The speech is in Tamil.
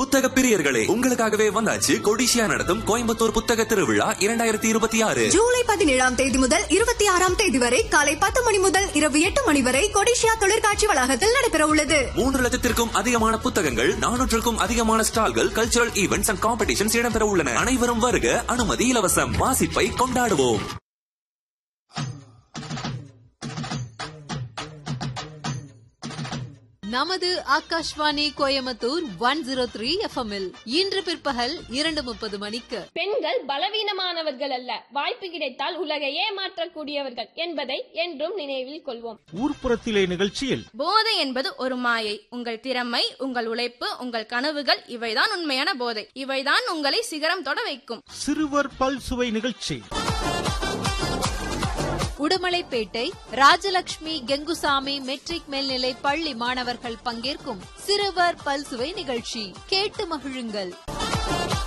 புத்தக பிரியர்களே உங்களுக்காகவே வந்தாச்சு கொடிசியா நடத்தும் கோயம்புத்தூர் புத்தக திருவிழா இரண்டாயிரத்தி இருபத்தி ஆறு ஜூலை பதினேழாம் தேதி முதல் இருபத்தி ஆறாம் தேதி வரை காலை பத்து மணி முதல் இரவு எட்டு மணி வரை கொடிஷியா தொழிற்காட்சி வளாகத்தில் நடைபெற உள்ளது மூன்று லட்சத்திற்கும் அதிகமான புத்தகங்கள் நானூற்றுக்கும் அதிகமான ஸ்டால்கள் கல்ச்சுரல் ஈவெண்ட்ஸ் அண்ட் காம்படிஷன்ஸ் இடம்பெற உள்ளன அனைவரும் வருக அனுமதி இலவசம் வாசிப்பை கொண்டாடுவோம் நமது Akashvani Coimbatore one zero three எஃப்எம்இல் இன்று பிற்பகல் இரண்டு முப்பது மணிக்கு பெண்கள் பலவீனமானவர்கள் அல்ல வாய்ப்பு கிடைத்தால் உலகை ஏமாற்றக்கூடியவர்கள் என்பதை என்றும் நினைவில் கொள்வோம் ஊர்ப்புறத்திலே நிகழ்ச்சியில் போதை என்பது ஒரு மாயை உங்கள் திறமை உங்கள் உழைப்பு உங்கள் கனவுகள் இவைதான் உண்மையான போதை இவைதான் உங்களை சிகரம் தொட வைக்கும் சிறுவர் பல் சுவை நிகழ்ச்சி உடுமலைப்பேட்டை ராஜலட்சுமி கெங்குசாமி மெட்ரிக் மேல்நிலை பள்ளி மாணவர்கள் பங்கேற்கும் சிறுவர் பல்சுவை நிகழ்ச்சி கேட்டு மகிழுங்கள்